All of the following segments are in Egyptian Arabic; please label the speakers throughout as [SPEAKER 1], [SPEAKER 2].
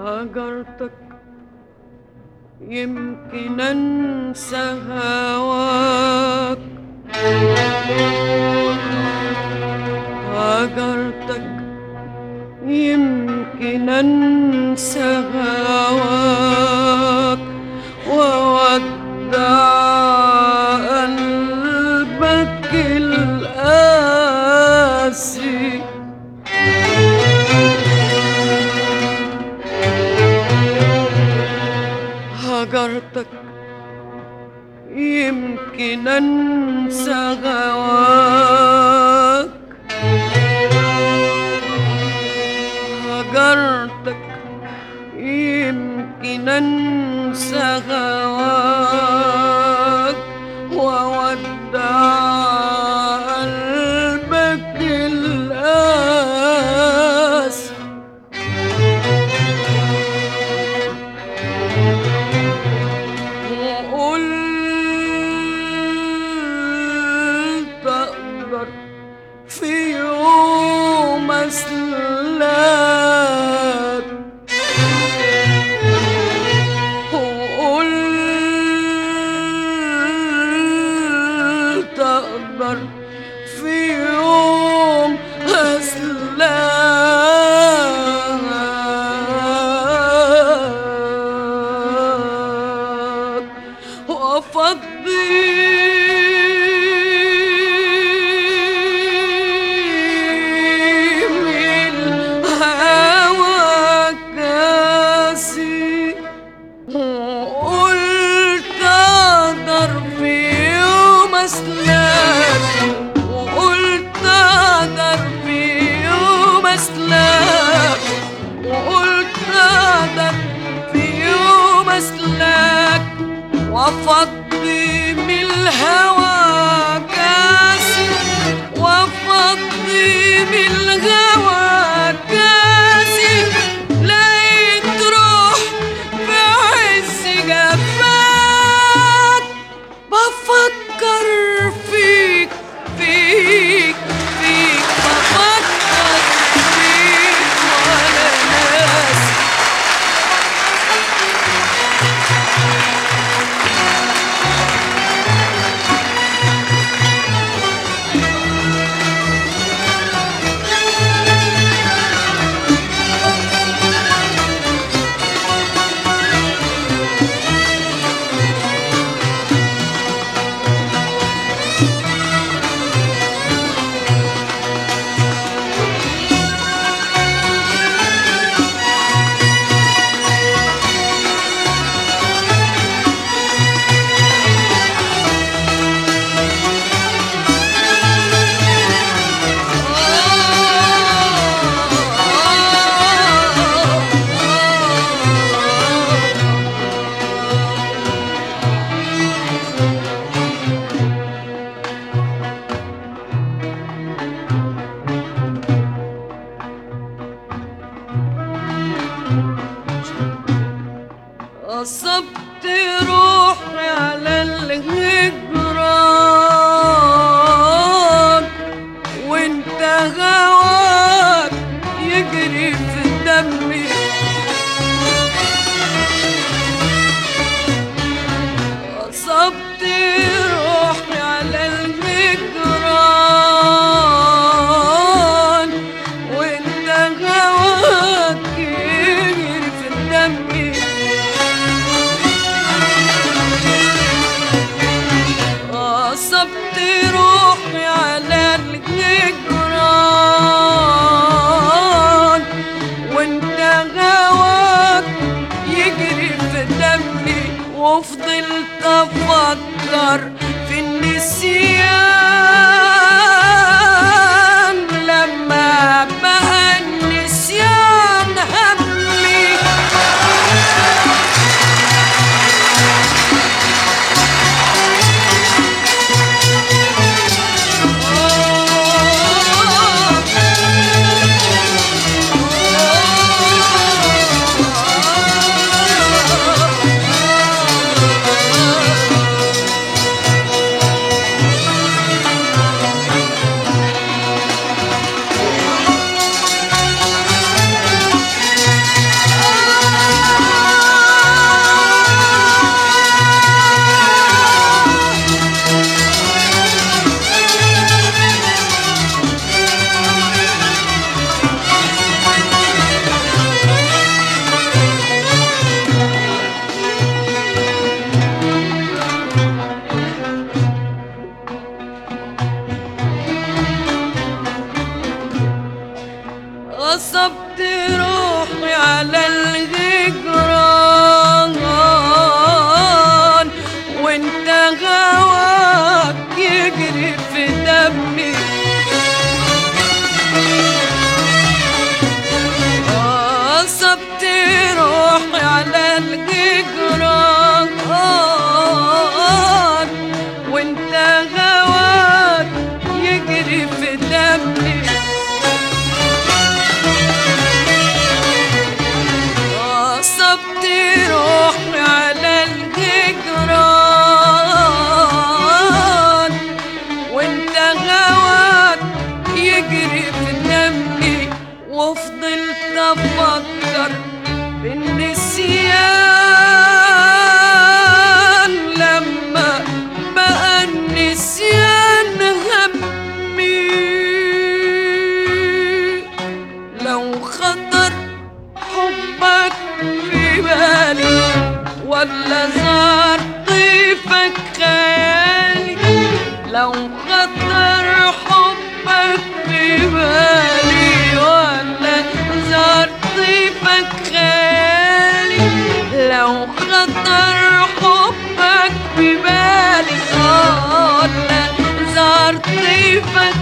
[SPEAKER 1] هجرتك يمكن انسى هواك هجرتك يمكن انسى هواك وودع قلبك القاسي هجرتك يمكن انسى هواك هجرتك يمكن انسى هواك وودع قلبك القاسي وقلت اقدر في يوم اسلاك وقلت اقدر في يوم اسلاك وافضي من هواك كاسي وقلت اقدر في يوم اسلاك وقلت اقدر في يوم اسلاك وقلت اقدر في يوم اسلاك وافضي من الهوى كاسي وافضي من الهوى كاسي لقيت روح في عز جفاك بفكر فيك فيك فيك بفكر فيك ولا ناس قصبت روحي على الهجران وانت هواك يجري في دمي قصبت روحي على الهجران وانت هواك يجري في دمي غصبت روحي على الجدران وانت هواك يجري في دمي وفضلت افكر في النسيان لما بقى النسيان همي على الهجران وانت هواك يجري في دمي غصبت روحي على الجدران وانت هواك يجري في دمي غصبت روحي على الجدران وانت هواك يجري في دمي وفضلت افكر بالنسيان لما بقى النسيان همي لو خطر حبك في بالي ولا زار طيفك خيالي لو خطر حبك في بالي ولا زار طيفك خيالي لو خطر حبك في بالي ولا زار طيفك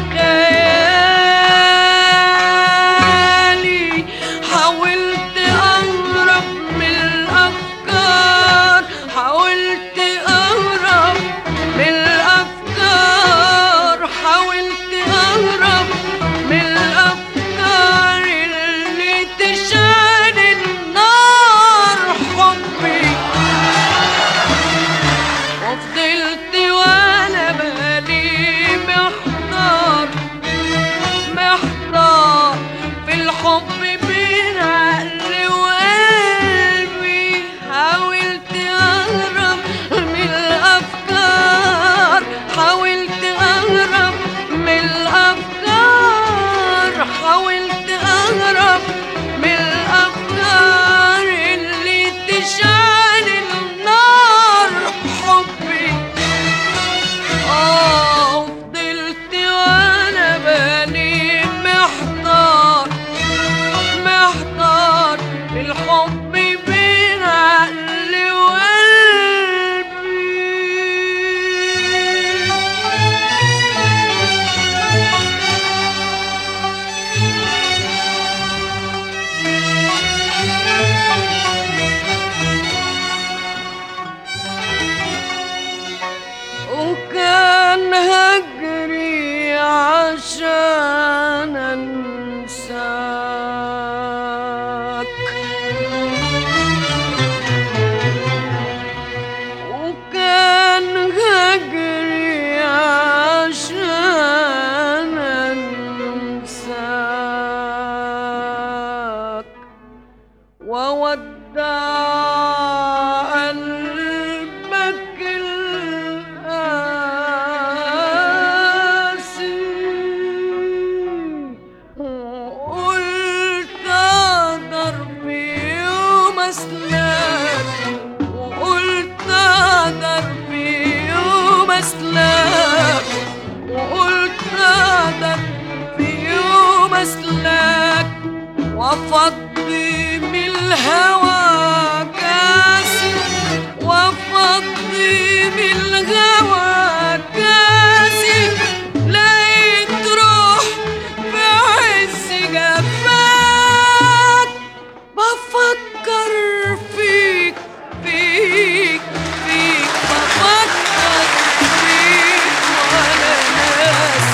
[SPEAKER 1] خيالي حاولت أهرب من الأفكار حاولت أهرب من الأفكار حاولت أهرب من الأفكار اللي تشعل النار حبي وفضلت وانا بالي محتار محتار في الحب بين عقلي وقلبي حاولت اهرب من الافكار حاولت اهرب من الافكار حاولت اهرب من الافكار اللي تشعل النار حبي آه فضلت وانا بالي محتار محتار الحب بين عقلي وكان هجري عشان انساك وكان هجري عشان انساك وودع قلبك القاسي وقلت اقدر في يوم اسلاك وقلت اقدر في يوم اسلاك وقلت اقدر في يوم اسلاك وافضي من الهوى كاسي وافضي من الهوى كاسي لقيت روح في عز جفاك بفكر فيك فيك فيك بفكر فيك وانا ناسي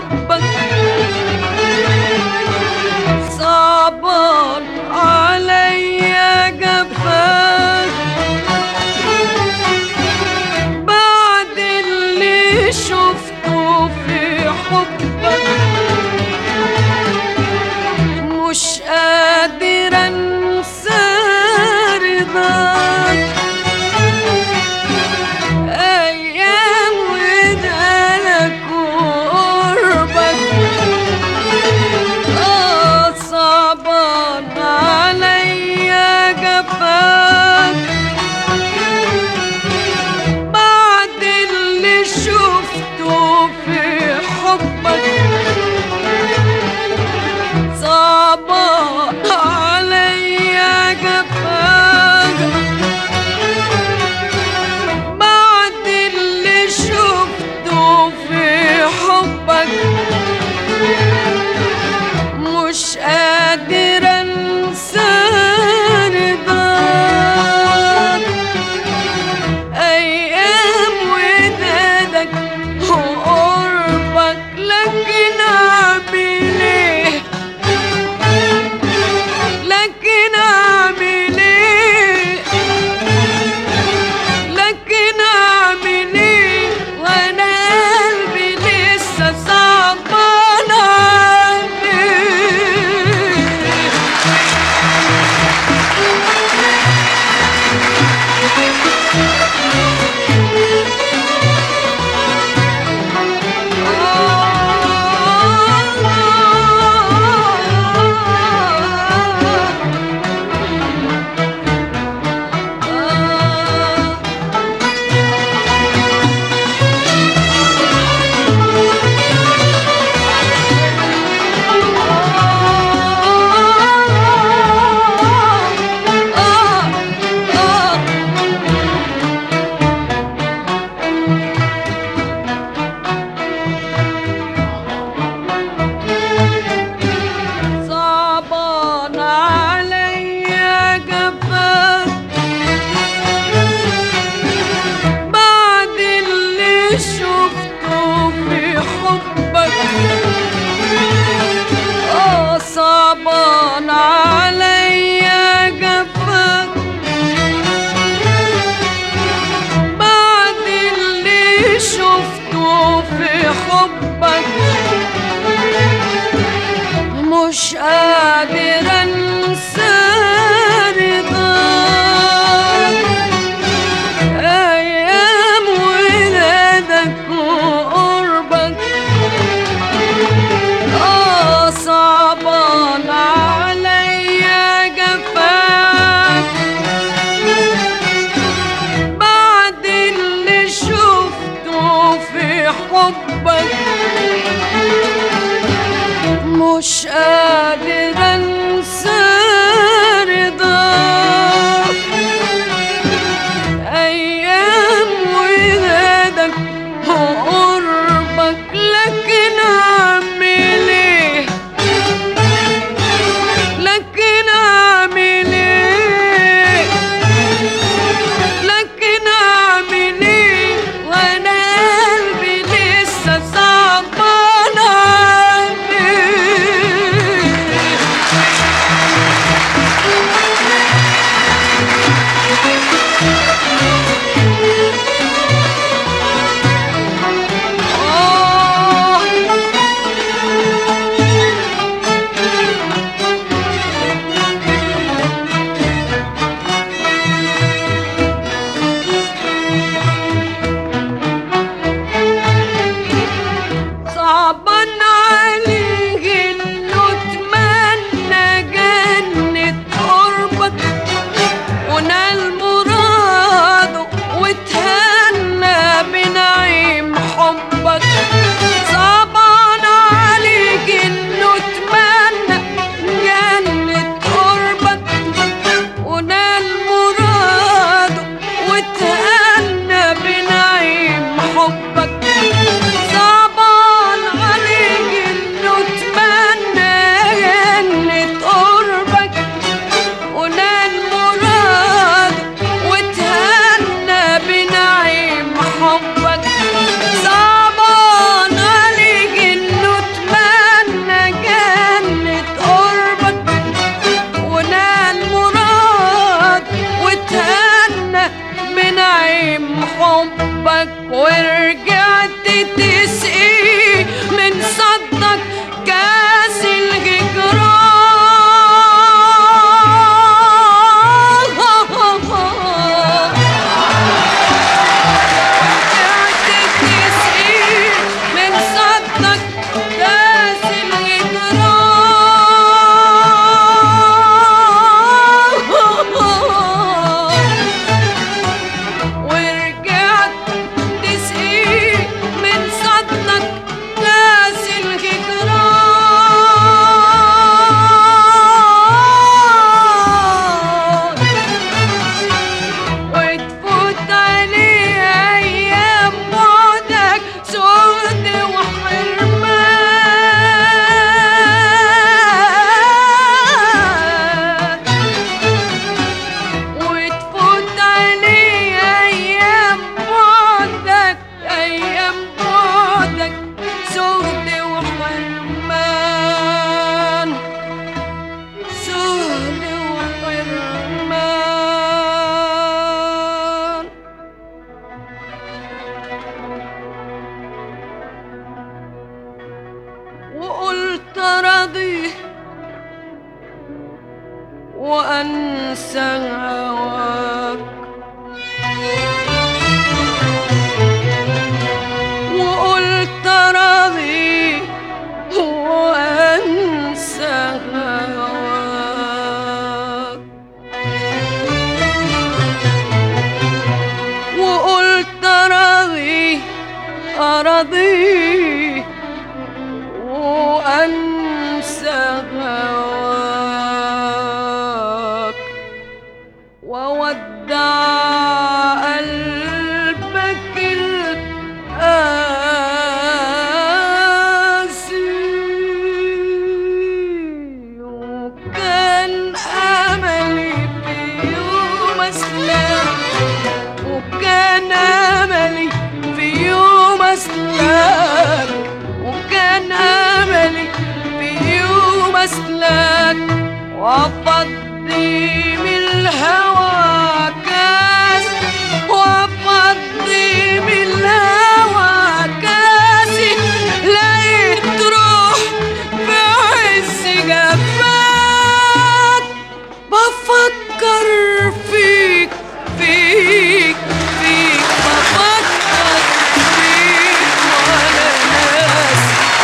[SPEAKER 1] حبك صعبان عليا جفاك بعد اللي شفته في حبك مش قادر انسى رضاك ايام ودانك وقربك اه صعبان عليا جفاك بعد اللي شفته في حبك صعبان عليا جفاك بعد اللي شفته في حبك مش قادر انسى رضاك ايام ودادك وقربك لكن اعمل ايه لكن اعمل ايه لكن اعمل ايه وانا قلبي لسه صعبان عليه صعبان عليا جفاك بعد اللي شفته في حبك اه صعبان عليا جفاك بعد اللي شفته في حبك مش قادر انسى رضاك ايام ولادك وقربك اه صعبان عليا جفاك بعد اللي شفته في حبك مش قادر انسى رضاك ايام ولادك وقربك لكن اعمل ايه لكن اعمل ايه لكن اعمل ايه وانا قلبي لسه صعبان عليه ورجعت تسقي من صدك كاس الهجران رجعت تسقي من صدك كاس الهجران ورجعت تسقي من صدك كاس الهجران وتفوت عليه أيام بعدك سود وحرمان وتفوت عليه أيام بعدك أيام بعدك سود وحرمان سود وحرمان وقلت راضي وأنسى هواك وقلت راضي وأنسى هواك وقلت راضي أراضي وأنسى هواك وودع قلبك القاسي وكان أملي في يوم أسلم وكان أملي في يوم أسلك وكان أملي في يوم أسلك وأفضي من الهوى كاس وأفضي من الهوى كاسي لقيت روح بعز جفاك بفكر فيك فيك فيك بفكر فيك ولا ناس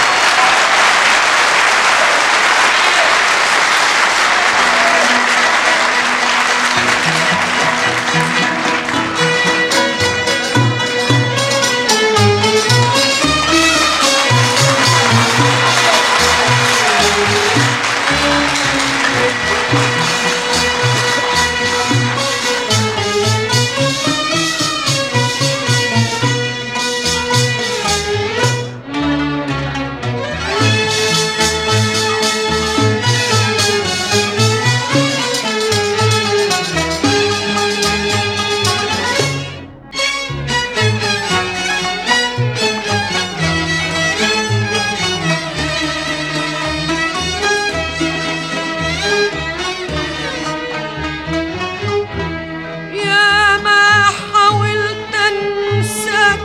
[SPEAKER 1] يا ما حاولت انساك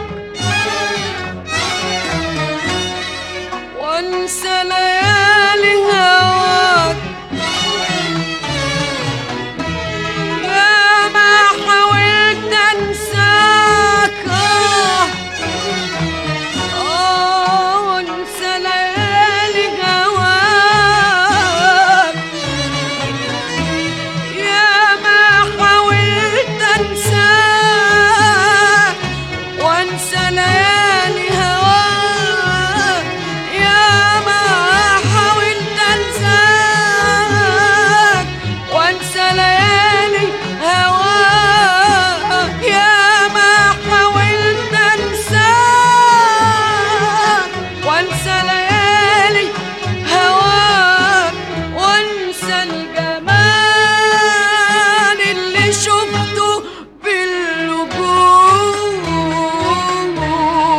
[SPEAKER 1] وانسى ليالي هواك يا ما حاولت انساك آه آه وانسى ليالي هواك يا ما حاولت انساك وانسى ليالي هواك يا ما حاولت انساك وانسى ليالي هواك يا ما حاولت انساك وانسى ليالي هواك وانسى الجمال اللي شفته بالوجود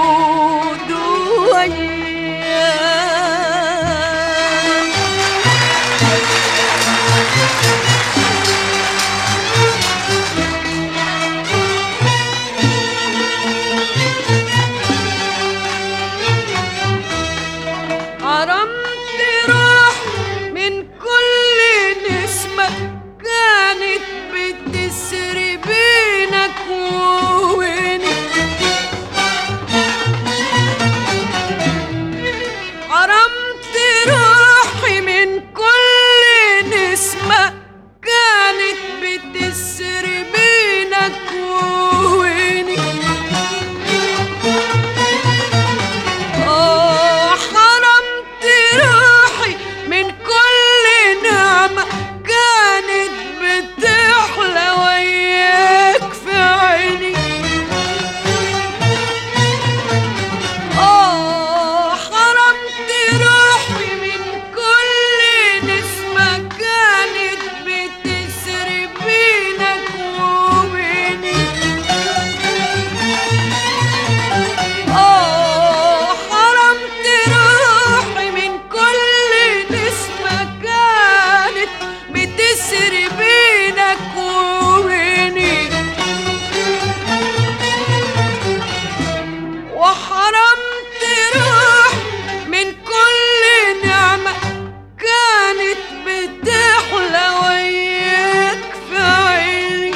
[SPEAKER 1] وحرمت روح من كل نعمة كانت بتحلى وياك في عيني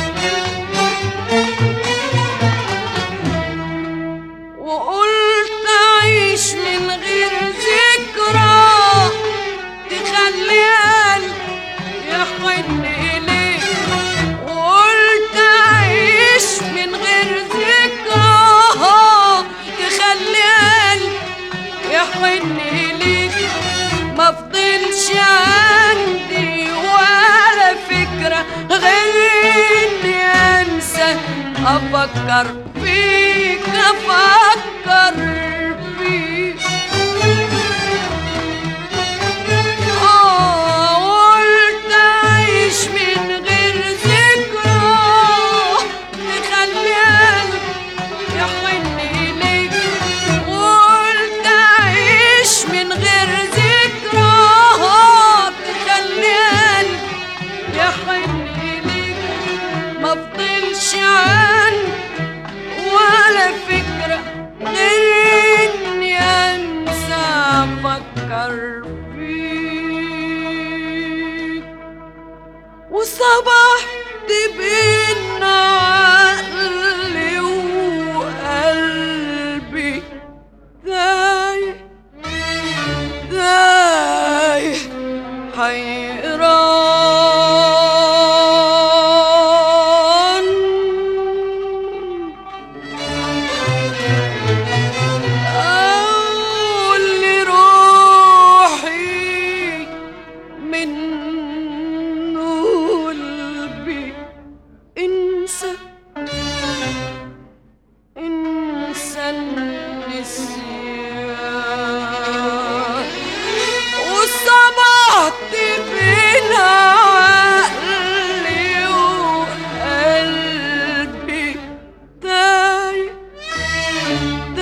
[SPEAKER 1] وقلت أعيش من غير ذكرى تخلي قلبي يحن إليك وقلت أعيش من غير ذكرى تخلي قلبي يحن إليك ما فضلش عندي ولا فكرة غير إني أنسى أفكر فيك أفكر فيك آه قلت أعيش من غير ذكرى تخلي قلبي يحن إليك قلت أعيش من غير ذكرى تخلي قلبي يحن إليك ما فضلش عندي ولا فكرة غير إني أنسى أفكر فيك وصبحت بين عقلي وقلبي تايه تايه حيران أقول لروحي من قلبي انسى انسى النسيان وصبحت بين عقلي وقلبي تايه